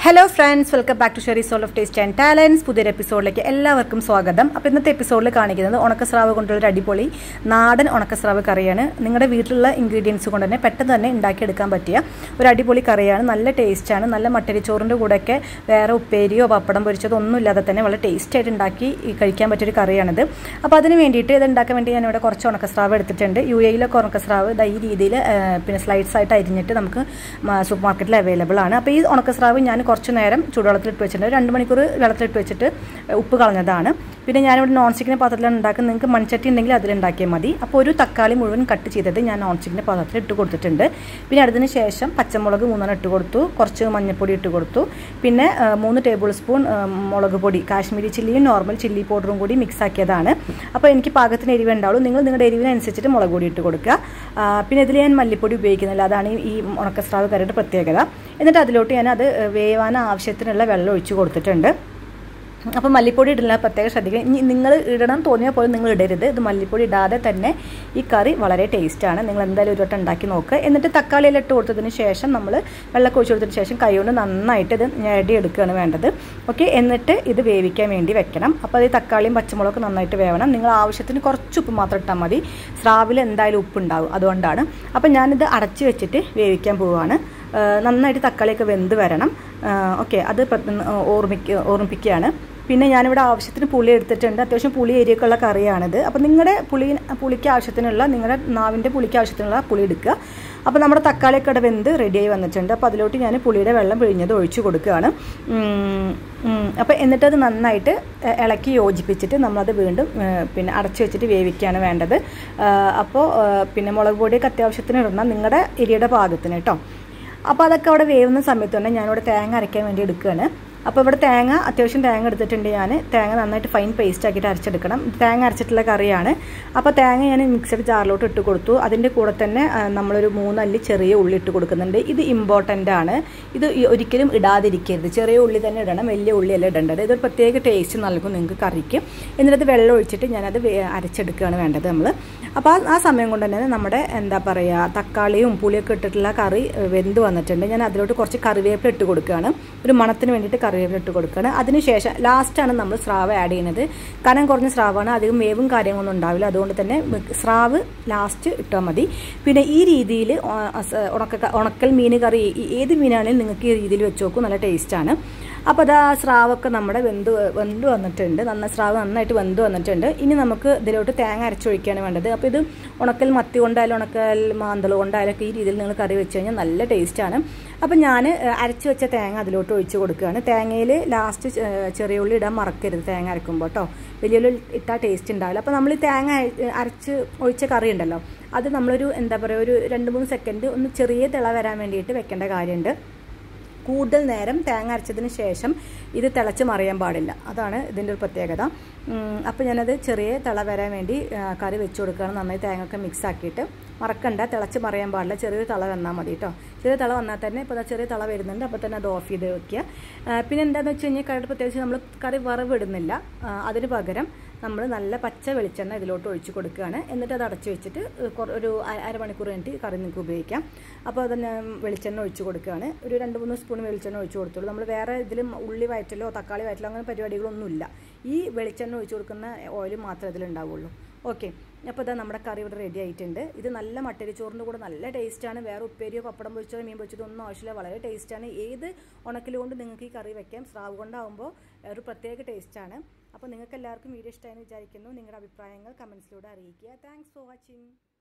hello friends welcome back to Sheri soul of taste and talents പുതിയൊരു എപ്പിസോഡിലേക്ക് എല്ലാവർക്കും സ്വാഗതം അപ്പോൾ ഇന്നത്തെ എപ്പിസോഡിൽ കാണിക്കുന്നത് ഉണക്കസ്രാവ് കൊണ്ടുള്ള ഒരു അടിപൊളി നാടൻ ഉണക്കസ്രാവ് കറിയാണ് നിങ്ങളുടെ വീട്ടിലുള്ള ഇൻഗ്രീഡിയൻസ് കൊണ്ട് തന്നെ പെട്ടെന്ന് തന്നെ ഉണ്ടാക്കിയെടുക്കാൻ പറ്റിയ ഒരു അടിപൊളി കറിയാണ് നല്ല ടേസ്റ്റാണ് നല്ല മട്ടരിച്ചോറിൻ്റെ കൂടെയൊക്കെ വേറെ ഉപ്പേരിയോ പപ്പടം പൊരിച്ചതോ ഒന്നും ഇല്ലാതെ തന്നെ വളരെ ടേസ്റ്റ് ആയിട്ട് ഉണ്ടാക്കി കഴിക്കാൻ പറ്റിയൊരു കറിയാണിത് അപ്പോൾ അതിന് വേണ്ടിയിട്ട് ഇത് ഉണ്ടാക്കാൻ വേണ്ടി ഞാനിവിടെ കുറച്ച് ഉണക്കസ്രാവ് എടുത്തിട്ടുണ്ട് യു എയിലൊക്കെ ഉണക്കസ്രാവ് ദാ ഈ രീതിയിൽ പിന്നെ സ്ലൈഡ്സ് ആയിട്ട് അരിഞ്ഞിട്ട് നമുക്ക് സൂപ്പർ മാർക്കറ്റിൽ അവൈലബിൾ ആണ് അപ്പോൾ ഈ ഉണക്കസ്രാവ് ഞാൻ കുറച്ച് നേരം ചൂടുവെള്ളത്തിലിട്ട് വെച്ചിട്ടുണ്ട് രണ്ട് മണിക്കൂർ വെള്ളത്തിലിട്ട് വെച്ചിട്ട് ഉപ്പ് കളഞ്ഞതാണ് പിന്നെ ഞാനിവിടെ നോൺ സ്റ്റിക്കിൻ്റെ പാത്രത്തിലാണ് ഉണ്ടാക്കുന്നത് നിങ്ങൾക്ക് മൺചട്ടി ഉണ്ടെങ്കിൽ അതിലുണ്ടാക്കിയാൽ മതി അപ്പോൾ ഒരു തക്കാളി മുഴുവൻ കട്ട് ചെയ്തത് ഞാൻ നോൺ സ്റ്റിക്കിൻ്റെ പാത്രത്തിൽ ഇട്ട് കൊടുത്തിട്ടുണ്ട് പിന്നെ അതിന് ശേഷം പച്ചമുളക് മൂന്നെണ്ണം ഇട്ട് കൊടുത്തു കുറച്ച് മഞ്ഞൾപ്പൊടി ഇട്ട് കൊടുത്തു പിന്നെ മൂന്ന് ടേബിൾ സ്പൂൺ മുളക് പൊടി കാശ്മീരി ചില്ലിയും നോർമൽ ചില്ലി പൗഡറും കൂടി മിക്സ് ആക്കിയതാണ് അപ്പോൾ എനിക്ക് പാകത്തിന് എരിവ് ഉണ്ടാവുള്ളൂ നിങ്ങൾ നിങ്ങളുടെ എരിവിനനുസരിച്ചിട്ട് മുളക് പൊടി ഇട്ട് കൊടുക്കുക പിന്നെ ഇതിൽ ഞാൻ മല്ലിപ്പൊടി ഉപയോഗിക്കുന്നില്ല അതാണ് ഈ ഉണക്കസ്രാവ് കറിയുടെ പ്രത്യേകത എന്നിട്ട് അതിലോട്ട് ഞാൻ അത് വേവാൻ ആവശ്യത്തിനുള്ള വെള്ളം ഒഴിച്ച് കൊടുത്തിട്ടുണ്ട് അപ്പോൾ മല്ലിപ്പൊടി ഇടുന്ന പ്രത്യേകം ശ്രദ്ധിക്കുക ഇനി നിങ്ങൾ ഇടണം തോന്നിയാൽ പോലും നിങ്ങൾ ഇടരുത് ഇത് മല്ലിപ്പൊടി ഇടാതെ തന്നെ ഈ കറി വളരെ ടേസ്റ്റാണ് നിങ്ങൾ എന്തായാലും ഒരു വട്ടം ഉണ്ടാക്കി നോക്കുക എന്നിട്ട് തക്കാളിയെല്ലാം ഇട്ട് കൊടുത്തതിന് ശേഷം നമ്മൾ വെള്ളമൊക്കെ ഒഴിച്ച് കൊടുത്തതിന് ശേഷം കൈകൊണ്ട് നന്നായിട്ട് ഇത് ഞെടി എടുക്കുകയാണ് വേണ്ടത് ഓക്കെ എന്നിട്ട് ഇത് വേവിക്കാൻ വേണ്ടി വെക്കണം അപ്പോൾ അത് തക്കാളിയും പച്ചമുളകൊക്കെ നന്നായിട്ട് വേവണം നിങ്ങൾ ആവശ്യത്തിന് കുറച്ച് ഉപ്പ് മാത്രം ഇട്ടാൽ മതി സ്രാവിൽ എന്തായാലും ഉപ്പുണ്ടാവും അതുകൊണ്ടാണ് അപ്പോൾ ഞാനിത് അടച്ച് വെച്ചിട്ട് വേവിക്കാൻ പോവുകയാണ് നന്നായിട്ട് തക്കാളിയൊക്കെ വെന്ത് വരണം ഓക്കെ അത് ഓർമ്മിക്ക ഓർമ്മിപ്പിക്കുകയാണ് പിന്നെ ഞാനിവിടെ ആവശ്യത്തിന് പുളി എടുത്തിട്ടുണ്ട് അത്യാവശ്യം പുളി ഏരിയൊക്കെയുള്ള കറിയാണിത് അപ്പോൾ നിങ്ങളുടെ പുളി പുളിക്ക് ആവശ്യത്തിനുള്ള നിങ്ങളുടെ നാവിൻ്റെ പുളിക്ക് ആവശ്യത്തിനുള്ള പുളി എടുക്കുക അപ്പോൾ നമ്മുടെ തക്കാളിയൊക്കെ ഇവിടെ വെന്ത് റെഡിയായി വന്നിട്ടുണ്ട് അപ്പോൾ അതിലോട്ട് ഞാൻ പുളിയുടെ വെള്ളം പിഴിഞ്ഞത് ഒഴിച്ചു കൊടുക്കുകയാണ് അപ്പോൾ എന്നിട്ട് അത് നന്നായിട്ട് ഇളക്കി യോജിപ്പിച്ചിട്ട് നമ്മളത് വീണ്ടും പിന്നെ അടച്ചു വെച്ചിട്ട് വേവിക്കുകയാണ് വേണ്ടത് അപ്പോൾ പിന്നെ മുളക് പൊടിയൊക്കെ അത്യാവശ്യത്തിന് ഇടണം നിങ്ങളുടെ എരിയുടെ പാകത്തിന് കേട്ടോ അപ്പോൾ അതൊക്കെ അവിടെ വേവുന്ന സമയത്ത് തന്നെ ഞാനിവിടെ തേങ്ങ അരയ്ക്കാൻ വേണ്ടി എടുക്കുകയാണ് അപ്പോൾ ഇവിടെ തേങ്ങ അത്യാവശ്യം തേങ്ങ എടുത്തിട്ടുണ്ട് ഞാൻ തേങ്ങ നന്നായിട്ട് ഫൈൻ പേസ്റ്റ് ആക്കിയിട്ട് അരച്ചെടുക്കണം തേങ്ങ അരച്ചിട്ടുള്ള കറിയാണ് അപ്പോൾ തേങ്ങ ഞാൻ മിക്സഡ് ജാറിലോട്ട് ഇട്ട് കൊടുത്തു അതിൻ്റെ കൂടെ തന്നെ നമ്മളൊരു മൂന്നല്ലി ചെറിയ ഉള്ളി ഇട്ട് കൊടുക്കുന്നുണ്ട് ഇത് ഇമ്പോർട്ടൻ്റ് ആണ് ഇത് ഒരിക്കലും ഇടാതിരിക്കരുത് ചെറിയ ഉള്ളി തന്നെ ഇടണം വലിയ ഉള്ളിയല്ല ഇടേണ്ടത് ഇതൊരു പ്രത്യേക ടേസ്റ്റ് നൽകും നിങ്ങൾക്ക് കറിക്ക് എന്നിട്ട് വെള്ളം ഒഴിച്ചിട്ട് ഞാനത് അരച്ചെടുക്കുകയാണ് വേണ്ടത് നമ്മൾ അപ്പോൾ ആ സമയം കൊണ്ട് തന്നെ നമ്മുടെ എന്താ പറയുക തക്കാളിയും പുളിയൊക്കെ ഇട്ടിട്ടുള്ള കറി വെന്ത് വന്നിട്ടുണ്ട് ഞാൻ അതിലോട്ട് കുറച്ച് കറിവേപ്പില ഇട്ട് കൊടുക്കുകയാണ് ഒരു മണത്തിന് വേണ്ടിയിട്ട് കറിവേപ്പില ഇട്ട് കൊടുക്കുകയാണ് അതിനുശേഷം ലാസ്റ്റാണ് നമ്മൾ സ്രാവ് ആഡ് ചെയ്യുന്നത് കനം കുറഞ്ഞ സ്രാവാണ് അധികം വേവും കാര്യങ്ങളൊന്നും ഉണ്ടാവില്ല അതുകൊണ്ട് തന്നെ സ്രാവ് ലാസ്റ്റ് ഇട്ടാൽ മതി പിന്നെ ഈ രീതിയിൽ ഉണക്ക ഉണക്കൽ മീൻ കറി ഏത് മീനാണെങ്കിലും നിങ്ങൾക്ക് ഈ രീതിയിൽ വെച്ച് നോക്കും നല്ല ടേസ്റ്റാണ് അപ്പോൾ അത് ആ സ്രാവൊക്കെ നമ്മുടെ വെന്ത് വെന്ത് വന്നിട്ടുണ്ട് നന്ന സ്രാവ് നന്നായിട്ട് വെന്ത് വന്നിട്ടുണ്ട് ഇനി നമുക്ക് ഇതിലോട്ട് തേങ്ങ അരച്ചൊഴിക്കുകയാണ് വേണ്ടത് അപ്പോൾ ഇത് ഉണക്കൽ മത്തി കൊണ്ടായാലും ഉണക്കൽ മാന്തൾ കൊണ്ടായാലും ഒക്കെ ഈ രീതിയിൽ നിങ്ങൾ കറി വെച്ച് കഴിഞ്ഞാൽ നല്ല ടേസ്റ്റാണ് അപ്പോൾ ഞാൻ അരച്ച് വെച്ച തേങ്ങ അതിലോട്ട് ഒഴിച്ച് കൊടുക്കുകയാണ് തേങ്ങയിൽ ലാസ്റ്റ് ചെറിയ ഉള്ളി ഇടാൻ മറക്കരുത് തേങ്ങ അരക്കുമ്പോൾ കേട്ടോ വലിയ ഇട്ടാൽ ടേസ്റ്റ് ഉണ്ടാവില്ല അപ്പോൾ നമ്മൾ ഈ തേങ്ങ അരച്ച് ഒഴിച്ച കറി ഉണ്ടല്ലോ അത് നമ്മളൊരു എന്താ പറയുക ഒരു രണ്ട് മൂന്ന് സെക്കൻഡ് ഒന്ന് ചെറിയ തിള വരാൻ വേണ്ടിയിട്ട് വെക്കേണ്ട കാര്യമുണ്ട് കൂടുതൽ നേരം തേങ്ങ അരച്ചതിന് ശേഷം ഇത് തിളച്ച് മറിയാൻ പാടില്ല അതാണ് ഇതിൻ്റെ ഒരു പ്രത്യേകത അപ്പോൾ ഞാനത് ചെറിയ തിള വരാൻ വേണ്ടി കറി വെച്ച് കൊടുക്കുകയാണ് നന്നായി തേങ്ങയൊക്കെ മിക്സ് ആക്കിയിട്ട് മറക്കണ്ട തിളച്ച് മറിയാൻ പാടില്ല ചെറിയൊരു തിള വന്നാൽ മതി കേട്ടോ ചെറിയ തിള വന്നാൽ തന്നെ ഇപ്പോൾ ചെറിയ തിള വരുന്നുണ്ട് അപ്പോൾ തന്നെ അത് ഓഫ് ചെയ്ത് വെക്കുക പിന്നെ എന്താണെന്ന് വെച്ച് കഴിഞ്ഞാൽ കറി പ്രത്യേകിച്ച് നമ്മൾ കറി വറവിടുന്നില്ല അതിന് പകരം നമ്മൾ നല്ല പച്ച വെളിച്ചെണ്ണ ഇതിലോട്ട് ഒഴിച്ച് കൊടുക്കുകയാണ് എന്നിട്ട് അത് അടച്ച് വെച്ചിട്ട് ഒരു അരമണിക്കൂർ കഴിഞ്ഞിട്ട് കറി നിങ്ങൾക്ക് ഉപയോഗിക്കാം അപ്പോൾ അതിന് വെളിച്ചെണ്ണ ഒഴിച്ച് കൊടുക്കുകയാണ് ഒരു രണ്ട് മൂന്ന് സ്പൂൺ വെളിച്ചെണ്ണ ഒഴിച്ച് കൊടുത്തോളൂ നമ്മൾ വേറെ ഇതിൽ ഉള്ളി വയറ്റലോ തക്കാളി വയറ്റലോ അങ്ങനെ പരിപാടികളൊന്നുമില്ല ഈ വെളിച്ചെണ്ണ ഒഴിച്ച് കൊടുക്കുന്ന ഓയിൽ മാത്രമേ ഇതിലുണ്ടാവുള്ളൂ ഓക്കെ അപ്പോൾ ഇതാ നമ്മുടെ കറി ഇവിടെ റെഡി ആയിട്ടുണ്ട് ഇത് നല്ല മട്ടരി ചോറിൻ്റെ കൂടെ നല്ല ടേസ്റ്റാണ് വേറെ ഉപ്പേരിയോ പപ്പടം പൊരിച്ചോ മീൻ പൊരിച്ചതോ ഒന്നും ആവശ്യമില്ല വളരെ ടേസ്റ്റാണ് ഏത് ഉണക്കൽ കൊണ്ട് നിങ്ങൾക്ക് ഈ കറി വെക്കാം സ്രാവ് കൊണ്ടാകുമ്പോൾ ഒരു പ്രത്യേക ടേസ്റ്റാണ് അപ്പോൾ നിങ്ങൾക്ക് എല്ലാവർക്കും വീഡിയോ ഇഷ്ടമായെന്ന് വിചാരിക്കുന്നു നിങ്ങളുടെ അഭിപ്രായങ്ങൾ കമൻസിലൂടെ അറിയിക്കുക താങ്ക്സ് ഫോർ വാച്ചിങ്